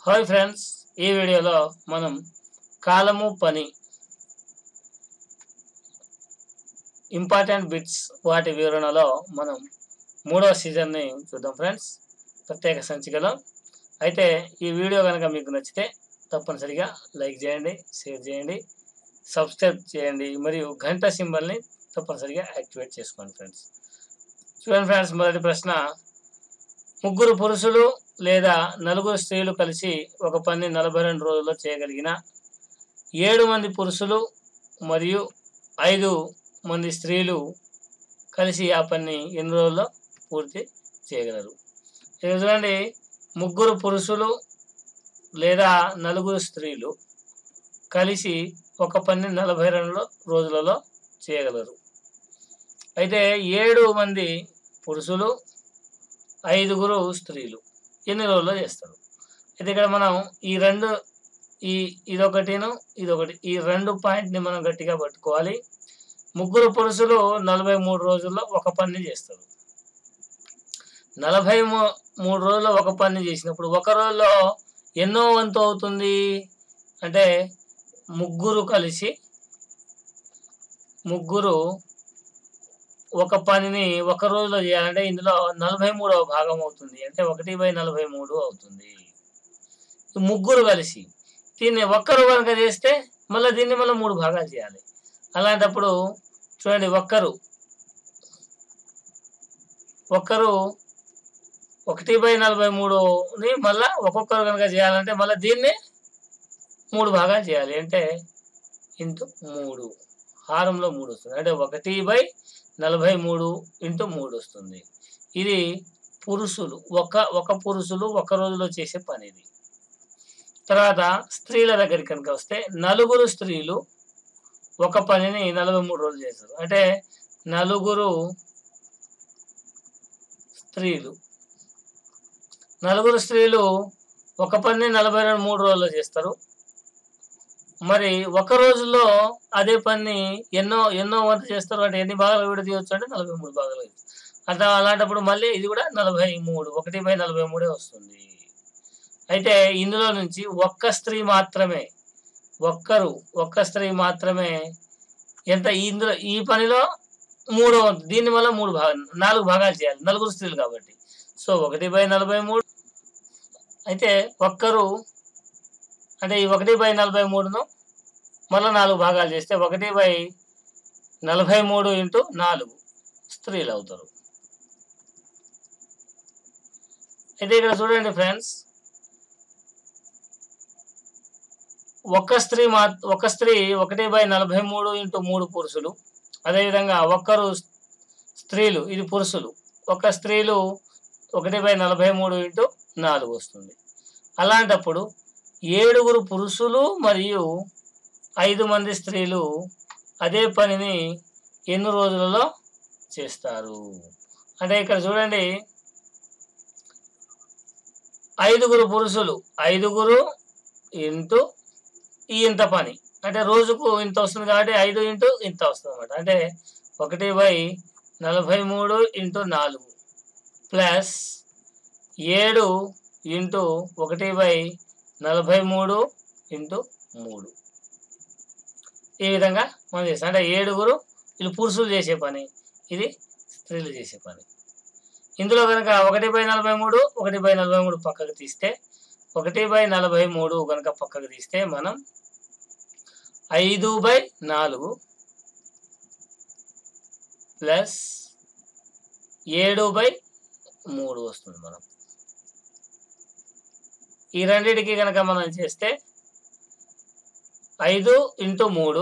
hi friends ఈ వీడియోలో మనం కాలము పని ఇంపార్టెంట్ బిట్స్ వాటి వివరణలో మనం మూడవ సీజన్ని చూద్దాం ఫ్రెండ్స్ ప్రత్యేక సంచికలో అయితే ఈ వీడియో కనుక మీకు నచ్చితే తప్పనిసరిగా లైక్ చేయండి షేర్ చేయండి సబ్స్క్రైబ్ చేయండి మరియు గంట సింబల్ని తప్పనిసరిగా యాక్టివేట్ చేసుకోండి ఫ్రెండ్స్ చూడండి ఫ్రెండ్స్ మొదటి ప్రశ్న ముగ్గురు పురుషులు లేదా నలుగురు స్త్రీలు కలిసి ఒక పని నలభై రెండు రోజుల్లో చేయగలిగిన ఏడు మంది పురుషులు మరియు ఐదు మంది స్త్రీలు కలిసి ఆ పని ఎన్ని రోజుల్లో పూర్తి చేయగలరు ఇక్కడ చూడండి ముగ్గురు పురుషులు లేదా నలుగురు స్త్రీలు కలిసి ఒక పని నలభై రెండు రోజులలో చేయగలరు అయితే ఏడు మంది పురుషులు ఐదుగురు స్త్రీలు ఎన్ని రోజుల్లో చేస్తారు అయితే ఇక్కడ మనం ఈ రెండు ఈ ఇదొకటిను ఇదొకటి ఈ రెండు పాయింట్ని మనం గట్టిగా పట్టుకోవాలి ముగ్గురు పురుషులు నలభై మూడు రోజుల్లో ఒక పని చేస్తారు నలభై మూ- మూడు రోజుల్లో ఒక పని చేసినప్పుడు ఒక రోజులో ఎన్నో వంతు అవుతుంది అంటే ముగ్గురు కలిసి ముగ్గురు ఒక పనిని ఒక రోజులో చేయాలంటే ఇందులో నలభై మూడవ భాగం అవుతుంది అంటే ఒకటి బై నలభై మూడు అవుతుంది ఈ ముగ్గురు కలిసి దీన్ని ఒక్కరు కనుక చేస్తే మళ్ళీ దీన్ని మళ్ళీ మూడు భాగాలు చేయాలి అలాంటప్పుడు చూడండి ఒక్కరు ఒక్కరు ఒకటి బై నలభై మూడుని మళ్ళీ ఒక్కొక్కరు కనుక చేయాలంటే మళ్ళీ దీన్ని మూడు భాగాలు చేయాలి అంటే ఇంటూ మూడు హారంలో మూడు వస్తుంది అంటే ఒకటి బై నలభై మూడు ఇంటూ మూడు వస్తుంది ఇది పురుషులు ఒక ఒక పురుషులు ఒక రోజులో చేసే పని ఇది తర్వాత స్త్రీల దగ్గరికి కనుక వస్తే నలుగురు స్త్రీలు ఒక పనిని నలభై మూడు రోజులు చేస్తారు అంటే నలుగురు స్త్రీలు నలుగురు స్త్రీలు ఒక పని నలభై రెండు మూడు రోజుల్లో చేస్తారు మరి ఒక రోజులో అదే పని ఎన్నో ఎన్నో వంత చేస్తారు అంటే ఎన్ని భాగాలు విడదీయవచ్చు అంటే నలభై మూడు భాగాలు అట్లా అలాంటప్పుడు మళ్ళీ ఇది కూడా నలభై మూడు ఒకటి బై నలభై మూడే వస్తుంది అయితే ఇందులో నుంచి ఒక్క స్త్రీ మాత్రమే ఒక్కరు ఒక్క స్త్రీ మాత్రమే ఎంత ఇందులో ఈ పనిలో మూడో వంతు దీని వల్ల మూడు భాగాలు నాలుగు భాగాలు చేయాలి నలుగురు స్త్రీలు కాబట్టి సో ఒకటి బై నలభై మూడు అయితే ఒక్కరు అంటే ఈ ఒకటి బై నలభై మూడును మళ్ళీ నాలుగు భాగాలు చేస్తే ఒకటి బై నలభై మూడు ఇంటూ నాలుగు స్త్రీలు అవుతారు అయితే ఇక్కడ చూడండి ఫ్రెండ్స్ ఒక స్త్రీ మా ఒక స్త్రీ ఒకటి బై నలభై మూడు ఇంటూ మూడు పురుషులు అదేవిధంగా ఒక్కరు స్త్రీలు ఇది పురుషులు ఒక స్త్రీలు ఒకటి బై నలభై మూడు ఇంటూ నాలుగు వస్తుంది అలాంటప్పుడు ఏడుగురు పురుషులు మరియు ఐదు మంది స్త్రీలు అదే పనిని ఎన్ని రోజులలో చేస్తారు అంటే ఇక్కడ చూడండి ఐదుగురు పురుషులు ఐదుగురు ఇంటూ ఈ ఇంత పని అంటే రోజుకు ఇంత వస్తుంది కాబట్టి ఐదు ఇంటూ ఇంత వస్తుంది అనమాట అంటే ఒకటి బై నలభై మూడు ఇంటూ నాలుగు ప్లస్ ఏడు ఇంటూ ఒకటి బై నలభై మూడు ఇంటూ మూడు ఈ విధంగా మనం చేస్తాం అంటే ఏడుగురు వీళ్ళు పురుషులు చేసే పని ఇది స్త్రీలు చేసే పని ఇందులో కనుక ఒకటి బై నలభై మూడు ఒకటి బై నలభై మూడు పక్కకు తీస్తే ఒకటి బై నలభై మూడు కనుక పక్కకు తీస్తే మనం ఐదు బై నాలుగు ప్లస్ ఏడు బై మూడు వస్తుంది మనం ఈ రెండింటికి కనుక మనం చేస్తే ఐదు ఇంటూ మూడు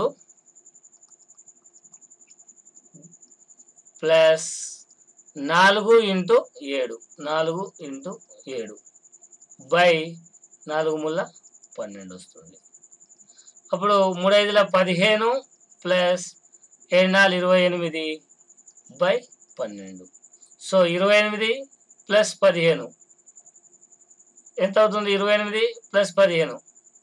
ప్లస్ నాలుగు ఇంటూ ఏడు నాలుగు ఇంటూ ఏడు బై నాలుగు ముళ్ళ పన్నెండు వస్తుంది అప్పుడు మూడు ఐదుల పదిహేను ప్లస్ ఏడు నాలుగు ఇరవై ఎనిమిది బై పన్నెండు సో ఇరవై ఎనిమిది ప్లస్ పదిహేను ఎంత అవుతుంది ఇరవై ఎనిమిది ప్లస్ పదిహేను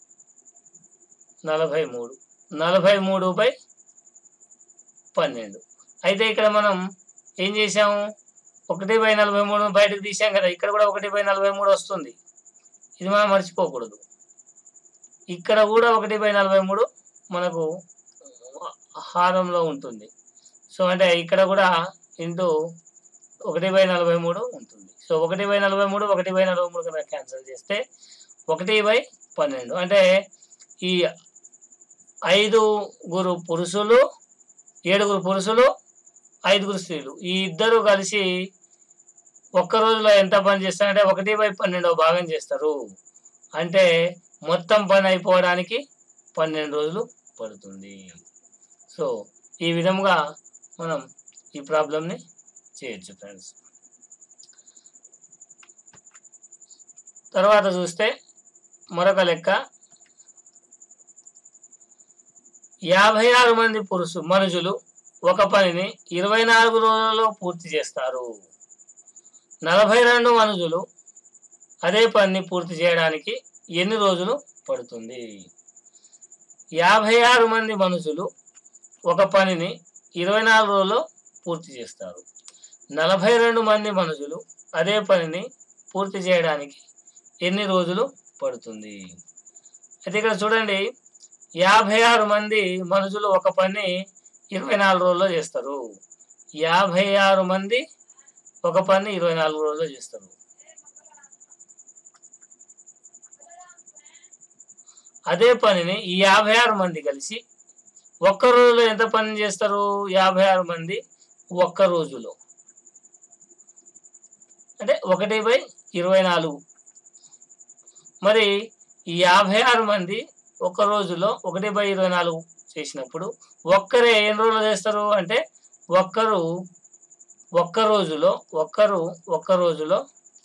నలభై మూడు నలభై మూడు బై పన్నెండు అయితే ఇక్కడ మనం ఏం చేసాము ఒకటి బై నలభై మూడు బయటకు తీసాం కదా ఇక్కడ కూడా ఒకటి బై నలభై మూడు వస్తుంది ఇది మనం మర్చిపోకూడదు ఇక్కడ కూడా ఒకటి బై నలభై మూడు మనకు హారంలో ఉంటుంది సో అంటే ఇక్కడ కూడా ఇంటూ ఒకటి బై నలభై మూడు ఉంటుంది సో ఒకటి బై నలభై మూడు ఒకటి బై నలభై మూడు కనుక క్యాన్సిల్ చేస్తే ఒకటి బై పన్నెండు అంటే ఈ ఐదుగురు పురుషులు ఏడుగురు పురుషులు ఐదుగురు స్త్రీలు ఈ ఇద్దరు కలిసి ఒక్క రోజులో ఎంత పని చేస్తారంటే ఒకటి బై పన్నెండవ భాగం చేస్తారు అంటే మొత్తం పని అయిపోవడానికి పన్నెండు రోజులు పడుతుంది సో ఈ విధంగా మనం ఈ ప్రాబ్లమ్ని చేయొచ్చు ఫ్రెండ్స్ తర్వాత చూస్తే మరొక లెక్క యాభై ఆరు మంది పురుషు మనుషులు ఒక పనిని ఇరవై నాలుగు రోజులలో పూర్తి చేస్తారు నలభై రెండు మనుషులు అదే పనిని పూర్తి చేయడానికి ఎన్ని రోజులు పడుతుంది యాభై ఆరు మంది మనుషులు ఒక పనిని ఇరవై నాలుగు రోజుల్లో పూర్తి చేస్తారు నలభై రెండు మంది మనుషులు అదే పనిని పూర్తి చేయడానికి ఎన్ని రోజులు పడుతుంది అయితే ఇక్కడ చూడండి యాభై ఆరు మంది మనుషులు ఒక పని ఇరవై నాలుగు రోజుల్లో చేస్తారు యాభై ఆరు మంది ఒక పని ఇరవై నాలుగు రోజుల్లో చేస్తారు అదే పనిని ఈ యాభై ఆరు మంది కలిసి ఒక్క రోజులో ఎంత పని చేస్తారు యాభై ఆరు మంది ఒక్క రోజులో అంటే ఒకటి బై ఇరవై నాలుగు మరి ఈ యాభై ఆరు మంది ఒక రోజులో ఒకటి బై ఇరవై నాలుగు చేసినప్పుడు ఒక్కరే ఎన్ని రోజులు చేస్తారు అంటే ఒక్కరు ఒక్క రోజులో ఒక్కరు ఒక్క రోజులో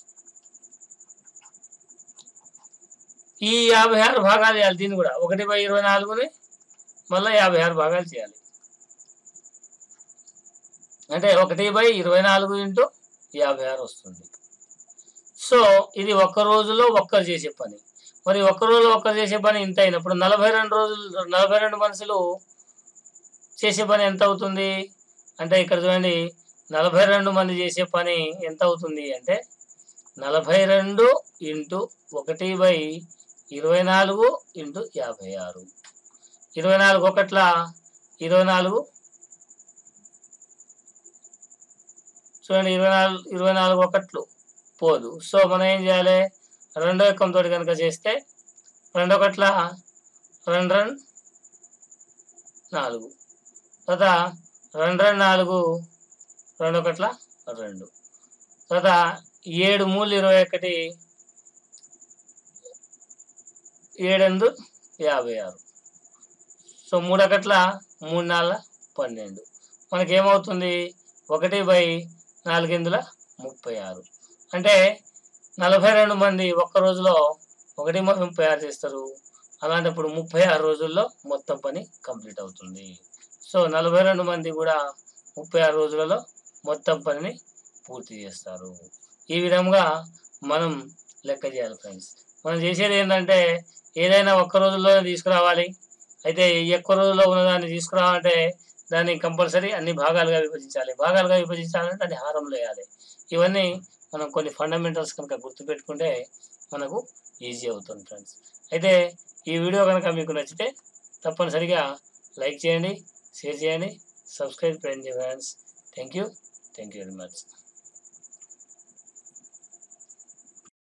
ఈ యాభై ఆరు భాగాలు చేయాలి దీన్ని కూడా ఒకటి బై ఇరవై నాలుగుని మళ్ళీ యాభై ఆరు భాగాలు చేయాలి అంటే ఒకటి బై ఇరవై నాలుగు ఇంటూ యాభై ఆరు వస్తుంది సో ఇది ఒక్క రోజులో ఒక్కరు చేసే పని మరి ఒక్క రోజులో ఒక్కరు చేసే పని ఇంత అయినప్పుడు నలభై రెండు రోజులు నలభై రెండు మనుషులు చేసే పని ఎంత అవుతుంది అంటే ఇక్కడ చూడండి నలభై రెండు మంది చేసే పని ఎంత అవుతుంది అంటే నలభై రెండు ఇంటూ ఒకటి బై ఇరవై నాలుగు ఇంటూ యాభై ఆరు ఇరవై నాలుగు ఒకట్ల ఇరవై నాలుగు చూడండి ఇరవై నాలుగు ఇరవై నాలుగు ఒకట్లు పోదు సో మనం ఏం చేయాలి రెండో ఎక్కంతో కనుక చేస్తే రెండు ఒకట్ల రెండు రెండు నాలుగు తర్వాత రెండు రెండు నాలుగు రెండు ఒకట్ల రెండు తర్వాత ఏడు మూడు ఇరవై ఒకటి ఏడెందు యాభై ఆరు సో మూడు ఒకట్ల మూడు నాలుగు పన్నెండు మనకేమవుతుంది ఒకటి బై నాలుగిందుల ముప్పై ఆరు అంటే నలభై రెండు మంది ఒక్క రోజులో ఒకటి బై ముప్పై ఆరు చేస్తారు అలాంటప్పుడు ముప్పై ఆరు రోజుల్లో మొత్తం పని కంప్లీట్ అవుతుంది సో నలభై రెండు మంది కూడా ముప్పై ఆరు రోజులలో మొత్తం పనిని పూర్తి చేస్తారు ఈ విధంగా మనం లెక్క చేయాలి ఫ్రెండ్స్ మనం చేసేది ఏంటంటే ఏదైనా ఒక్క రోజుల్లోనే తీసుకురావాలి అయితే ఎక్కువ రోజుల్లో ఉన్నదాన్ని తీసుకురావాలంటే దాన్ని కంపల్సరీ అన్ని భాగాలుగా విభజించాలి భాగాలుగా విభజించాలంటే దాన్ని హారంలో వేయాలి ఇవన్నీ మనం కొన్ని ఫండమెంటల్స్ కనుక గుర్తుపెట్టుకుంటే మనకు ఈజీ అవుతుంది ఫ్రెండ్స్ అయితే ఈ వీడియో కనుక మీకు నచ్చితే తప్పనిసరిగా లైక్ చేయండి షేర్ చేయండి సబ్స్క్రైబ్ చేయండి friends thank you thank you very much